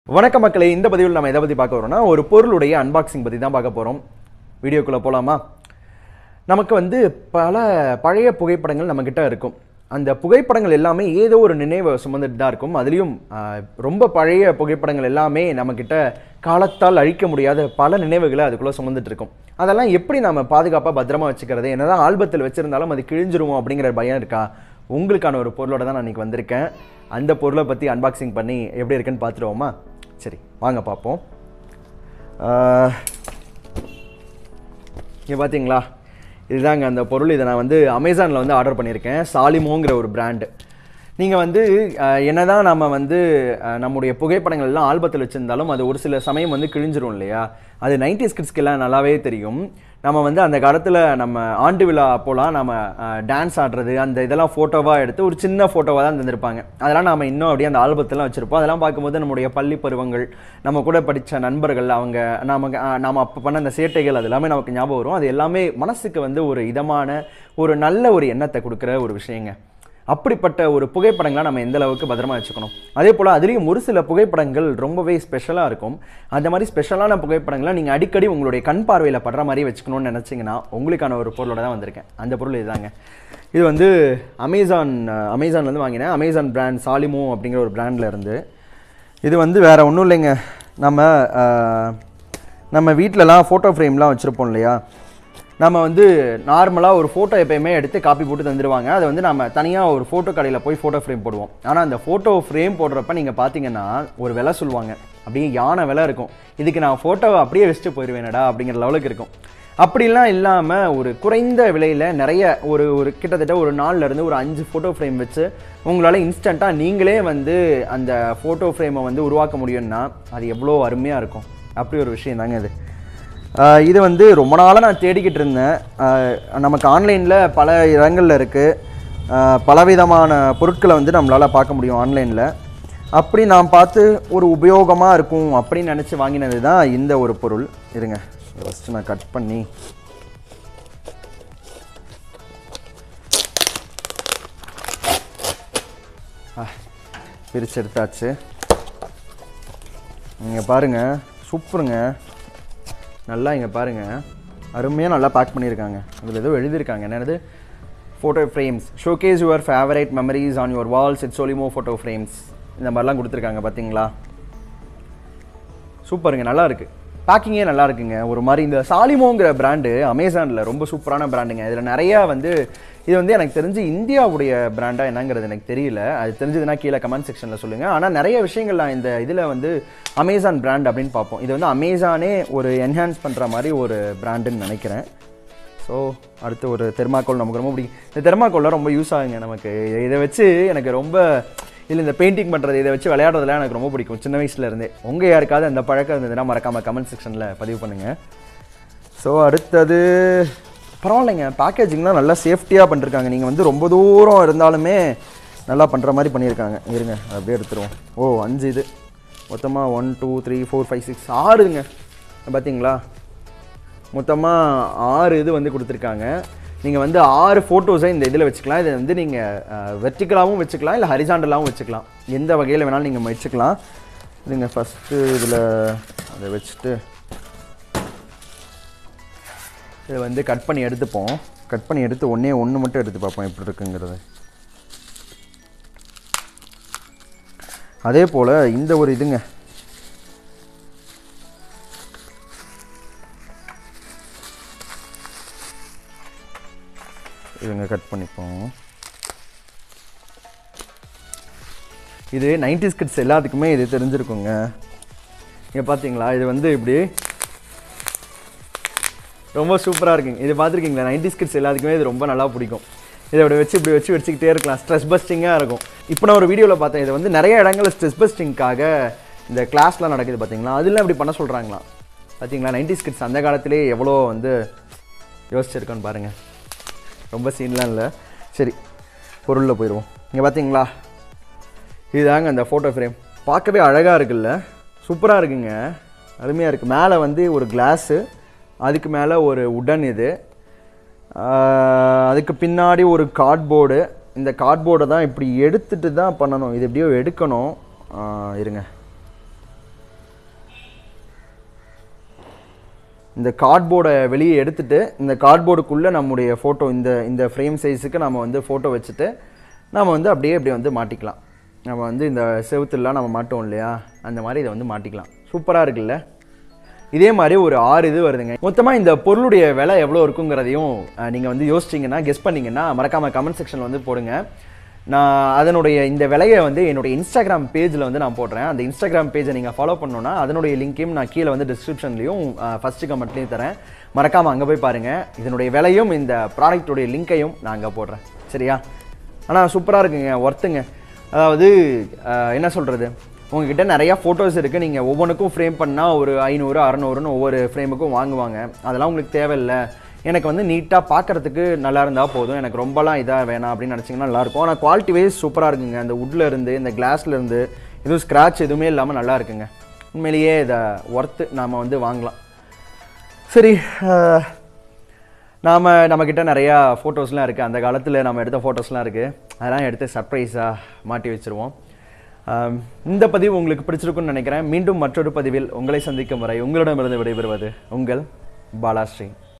வணக்கம் மக்களே இந்த பதிவில் நம்ம எதை பற்றி பார்க்க வரோம்னா ஒரு பொருளுடைய அன்பாக்சிங் பற்றி தான் பார்க்க போகிறோம் வீடியோக்குள்ளே போகலாமா நமக்கு வந்து பல பழைய புகைப்படங்கள் நம்மக்கிட்ட இருக்கும் அந்த புகைப்படங்கள் எல்லாமே ஏதோ ஒரு நினைவை சுமந்துட்டு தான் இருக்கும் அதுலேயும் ஆஹ், ரொம்ப பழைய புகைப்படங்கள் எல்லாமே நம்மக்கிட்ட காலத்தால் அழிக்க முடியாத பல நினைவுகளை அதுக்குள்ளே சுமந்துட்டு இருக்கும் அதெல்லாம் எப்படி நம்ம பாதுகாப்பாக பத்திரமா வச்சுக்கிறது என்னதான் ஆல்பத்தில் வச்சுருந்தாலும் அது கிழிஞ்சிருமோ அப்படிங்கிற பயம் இருக்கா உங்களுக்கான ஒரு பொருளோட தான் நான் இன்னைக்கு வந்திருக்கேன் அந்த பொருளை பற்றி அன்பாக்சிங் பண்ணி எப்படி இருக்குன்னு பார்த்துருவோமா சரி வாங்க பார்ப்போம் இங்கே பார்த்தீங்களா இதுதாங்க அந்த பொருள் இதை நான் வந்து அமேசானில் வந்து ஆர்டர் பண்ணியிருக்கேன் சாலிமோங்கிற ஒரு பிராண்டு நீங்கள் வந்து அஹ், என்னதான் நம்ம வந்து அஹ், நம்முடைய புகைப்படங்கள் எல்லாம் ஆல்பத்தில் வச்சுருந்தாலும் அது ஒரு சில சமயம் வந்து கிழிஞ்சிரும் இல்லையா அது நைன்டிஸ் கிட்ஸ்க்கெல்லாம் நல்லாவே தெரியும் நம்ம வந்து அந்த காலத்தில் நம்ம ஆண்டு விழா அப்போலாம் நம்ம டான்ஸ் ஆடுறது அந்த இதெல்லாம் ஃபோட்டோவாக எடுத்து ஒரு சின்ன ஃபோட்டோவாக தான் தந்திருப்பாங்க அதெல்லாம் நம்ம இன்னும் அப்படியே அந்த ஆல்பத்தெல்லாம் வச்சுருப்போம் அதெல்லாம் பார்க்கும்போது நம்முடைய பள்ளி பருவங்கள் நம்ம கூட படித்த நண்பர்கள் அவங்க நமக்கு அஹ், நாம அப்போ பண்ண அந்த சேட்டைகள் அது எல்லாமே நமக்கு ஞாபகம் வரும் அது எல்லாமே மனசுக்கு வந்து ஒரு இதமான ஒரு நல்ல ஒரு எண்ணத்தை கொடுக்குற ஒரு விஷயங்க அப்படிப்பட்ட ஒரு புகைப்படங்களை நம்ம எந்த அளவுக்கு பத்திரமா வச்சுக்கணும் அதே போல் அதுலேயும் ஒரு சில புகைப்படங்கள் ரொம்பவே ஸ்பெஷலாக இருக்கும் அந்த மாதிரி ஸ்பெஷலான புகைப்படங்களை நீங்கள் அடிக்கடி உங்களுடைய கண் பார்வையில் படுற மாதிரி வச்சுக்கணும்னு நினச்சிங்கன்னா உங்களுக்கான ஒரு பொருளோட தான் வந்திருக்கேன் அந்த பொருள் இதுதாங்க இது வந்து அமேசான் அமேசான்லேருந்து வாங்கினேன் அமேசான் பிராண்ட் சாலிமோ அப்படிங்கிற ஒரு பிராண்டில் இருந்து இது வந்து வேறு ஒன்றும் இல்லைங்க நம்ம அஹ், நம்ம வீட்டிலலாம் ஃபோட்டோ ஃப்ரேம்லாம் வச்சுருப்போம் இல்லையா நம்ம வந்து நார்மலாக ஒரு ஃபோட்டோ எப்பயுமே எடுத்து காப்பி போட்டு தந்துடுவாங்க அதை வந்து நம்ம தனியாக ஒரு ஃபோட்டோ கடையில் போய் ஃபோட்டோ ஃப்ரேம் போடுவோம் ஆனால் அந்த ஃபோட்டோ ஃப்ரேம் போடுறப்ப நீங்கள் பார்த்தீங்கன்னா ஒரு விலை சொல்லுவாங்க அப்படியே யானை விலை இருக்கும் இதுக்கு நான் ஃபோட்டோவை அப்படியே வச்சுட்டு போயிடுவேனடா அப்படிங்கிற லெவலுக்கு இருக்கும் அப்படிலாம் இல்லாமல் ஒரு குறைந்த விலையில் நிறைய ஒரு ஒரு கிட்டத்தட்ட ஒரு நாள்ல இருந்து ஒரு அஞ்சு ஃபோட்டோ ஃப்ரேம் வச்சு உங்களால் இன்ஸ்டண்ட்டாக நீங்களே வந்து அந்த ஃபோட்டோ ஃப்ரேமை வந்து உருவாக்க முடியும்னா அது எவ்வளோ அருமையாக இருக்கும் அப்படி ஒரு விஷயம் தாங்க இது ஆஹ் இது வந்து ரொம்ப நாளாக நான் தேடிக்கிட்டு இருந்தேன் ஆஹ் நமக்கு ஆன்லைனில் பல இடங்களில் இருக்குது பலவிதமான பொருட்களை வந்து நம்மளால் பார்க்க முடியும் ஆன்லைனில் அப்படி நான் பார்த்து ஒரு உபயோகமாக இருக்கும் அப்படின்னு நினச்சி வாங்கினது தான் இந்த ஒரு பொருள் இருங்க ஃபஸ்ட்டு நான் கட் பண்ணி ஆ, பிரிச்சு எடுத்தாச்சு நீங்கள் பாருங்கள் சூப்பருங்க நல்லா இங்கே பாருங்கள் அருமையாக நல்லா பேக் பண்ணியிருக்காங்க இதில் ஏதோ எழுதியிருக்காங்க என்னது photo frames showcase your favourite memories on your walls it's ஒலிமோ ஃபோட்டோ ஃப்ரேம்ஸ் இந்த மாதிரிலாம் கொடுத்துருக்காங்க பார்த்தீங்களா சூப்பருங்க நல்லா இருக்கு பேக்கிங்கே நல்லா இருக்குங்க ஒரு மாதிரி இந்த சாலிமோங்கிற பிராண்டு அமேசானில் ரொம்ப சூப்பரான பிராண்டுங்க இதில் நிறையா வந்து இது வந்து எனக்கு தெரிஞ்சு இந்தியாவுடைய பிராண்டா என்னங்கிறது எனக்கு தெரியல அது தெரிஞ்சதுன்னா கீழே கமெண்ட் செக்ஷனில் சொல்லுங்கள் ஆனால் நிறைய விஷயங்கள் நான் இந்த இதில் வந்து அமேசான் பிராண்ட் அப்படின்னு பார்ப்போம் இது வந்து அமேசானே ஒரு என்ஹான்ஸ் பண்ணுற மாதிரி ஒரு பிராண்டுன்னு நினைக்கிறேன் ஸோ அடுத்து ஒரு தெர்மாக்கோல் நமக்கு ரொம்ப பிடிக்கும் இந்த தெர்மாக்கோல்லாம் ரொம்ப யூஸ் ஆகுங்க நமக்கு இதை வச்சு எனக்கு ரொம்ப இல்லை இந்த பெயிண்டிங் பண்ணுறது இதை வச்சு விளையாடுறதுலாம் எனக்கு ரொம்ப பிடிக்கும் சின்ன வயசுல இருந்தே உங்கள் யாருக்காவது அந்த பழக்கம் இருந்ததுன்னா மறக்காமல் கமெண்ட் செக்ஷனில் பதிவு பண்ணுங்கள் ஸோ அடுத்தது பரவாயில்லைங்க பேக்கேஜிங்லாம் நல்லா சேஃப்டியாக பண்ணிருக்காங்க நீங்கள் வந்து ரொம்ப தூரம் இருந்தாலுமே நல்லா பண்ணுற மாதிரி பண்ணியிருக்காங்க இருங்க அதை அப்படியே எடுத்துருவோம் ஓ அஞ்சு இது மொத்தமாக one two three four five six ஆறுங்க பார்த்தீங்களா மொத்தமாக ஆறு இது வந்து கொடுத்துருக்காங்க நீங்கள் வந்து ஆறு ஃபோட்டோஸை இந்த இதில் வச்சுக்கலாம் இதை வந்து நீங்கள் வெர்டிக்கலாகவும் வச்சுக்கலாம் இல்லை ஹரிசாண்டலாகவும் வச்சுக்கலாம் எந்த வகையில் வேணாலும் நீங்கள் வச்சுக்கலாம் இதுங்க ஃபஸ்ட்டு இதில் அதை வச்சுட்டு இதை வந்து கட் பண்ணி எடுத்துப்போம் கட் பண்ணி எடுத்து ஒன்றே ஒன்று மட்டும் எடுத்து பார்ப்போம் எப்படி இருக்குங்கிறது அதே போல் இந்த ஒரு இதுங்க இதுங்க கட் பண்ணிப்போம் இது 90s கிட்ஸ் எல்லாத்துக்குமே இது தெரிஞ்சிருக்குங்க இங்கே பார்த்தீங்களா இது வந்து இப்படி ரொம்ப சூப்பராக இருக்குங்க இது பார்த்துருக்கீங்களா 90s கிட்ஸ் எல்லாத்துக்குமே இது ரொம்ப நல்லா பிடிக்கும் இதை இப்படி வச்சு இப்படி வச்சு வச்சுக்கிட்டே இருக்கலாம் ஸ்ட்ரெஸ் பஸ்டிங்காக இருக்கும் இப்போ நான் ஒரு வீடியோவில் பார்த்தேன் இது வந்து நிறைய இடங்களில் ஸ்ட்ரெஸ் பஸ்டிங்காக இந்த கிளாஸ்லாம் நடக்குது பார்த்தீங்களா அதெல்லாம் இப்படி பண்ண சொல்கிறாங்களாம் பார்த்தீங்களா 90s கிட்ஸ் அந்த காலத்திலே எவ்வளோ வந்து யோசிச்சிருக்கோன்னு பாருங்கள் ரொம்ப சீன்லாம் இல்லை சரி பொருளில் போயிடுவோம் இங்கே பார்த்தீங்களா இதுதாங்க அந்த ஃபோட்டோ ஃப்ரேம் பார்க்கவே அழகாக இருக்குல்ல சூப்பராக இருக்குங்க அருமையாக இருக்குது மேலே வந்து ஒரு கிளாஸு அதுக்கு மேலே ஒரு உடன் இது ஆஹ் அதுக்கு பின்னாடி ஒரு கார்ட்போர்டு இந்த கார்ட்போர்டை தான் இப்படி எடுத்துட்டு தான் பண்ணணும் இது எப்படியோ எடுக்கணும் ஆஹ் இருங்க இந்த கார்ட்போர்டை வெளியே எடுத்துட்டு இந்த கார்ட்போர்டுக்குள்ளே நம்முடைய ஃபோட்டோ இந்த இந்த ஃப்ரேம் சைஸுக்கு நம்ம வந்து ஃபோட்டோ வச்சுட்டு நம்ம வந்து அப்படியே இப்படி வந்து மாட்டிக்கலாம் நம்ம வந்து இந்த செவுத்துலலாம் நம்ம மாட்டோம் இல்லையா அந்த மாதிரி இதை வந்து மாட்டிக்கலாம் சூப்பராக இருக்குல்ல இதே மாதிரி ஒரு ஆறு இது வருதுங்க மொத்தமாக இந்த பொருளுடைய விலை எவ்வளோ இருக்குங்கிறதையும் நீங்கள் வந்து யோசிச்சிங்கன்னா கெஸ் பண்ணீங்கன்னா மறக்காமல் கமெண்ட் செக்ஷனில் வந்து போடுங்க நான் அதனுடைய இந்த விலையை வந்து என்னுடைய இன்ஸ்டாகிராம் பேஜில் வந்து நான் போடுறேன் அந்த இன்ஸ்டாகிராம் பேஜை நீங்கள் ஃபாலோ பண்ணணும்னா அதனுடைய லிங்க்கையும் நான் கீழே வந்து டிஸ்கிரிப்ஷன்லையும் ஃபஸ்ட்டு கமெண்ட்லேயும் தரேன் மறக்காமல் அங்கே போய் பாருங்கள் இதனுடைய விலையும் இந்த ப்ராடக்ட்டுடைய லிங்க்கையும் நான் அங்கே போடுறேன் சரியா ஆனால் சூப்பராக இருக்குங்க ஒர்த்துங்க அதாவது அஹ், என்ன சொல்கிறது உங்ககிட்ட நிறையா ஃபோட்டோஸ் இருக்குது நீங்கள் ஒவ்வொன்றுக்கும் ஃப்ரேம் பண்ணால் ஒரு ஐநூறு அறநூறுன்னு ஒவ்வொரு ஃப்ரேமுக்கும் வாங்குவாங்க அதெல்லாம் உங்களுக்கு தேவையில்லை எனக்கு வந்து நீட்டாக பார்க்கறதுக்கு நல்லா இருந்தால் போதும் எனக்கு ரொம்பலாம் இதாக வேணாம் அப்படின்னு நினச்சிங்கன்னா நல்லாயிருக்கும் ஆனால் குவாலிட்டி வைஸ் சூப்பராக இருக்குங்க அந்த woodல இருந்து இந்த கிளாஸ்ல இருந்து எதுவும் ஸ்க்ராட்ச் எதுவுமே இல்லாமல் நல்லா இருக்குங்க உண்மையிலேயே இதை ஒர்த்து நாம் வந்து வாங்கலாம் சரி அஹ், நாம் நம்மக்கிட்ட நிறையா ஃபோட்டோஸ்லாம் இருக்குது அந்த காலத்தில் நம்ம எடுத்த ஃபோட்டோஸ்லாம் இருக்குது அதெல்லாம் எடுத்து சர்ப்ரைஸாக மாட்டி வச்சுருவோம் ஆம், இந்த பதிவு உங்களுக்கு பிடிச்சிருக்குன்னு நினைக்கிறேன் மீண்டும் மற்றொரு பதிவில் உங்களை சந்திக்கும் வரை உங்களிடமிருந்து விடைபெறுவது உங்கள் பாலாஸ்ரீ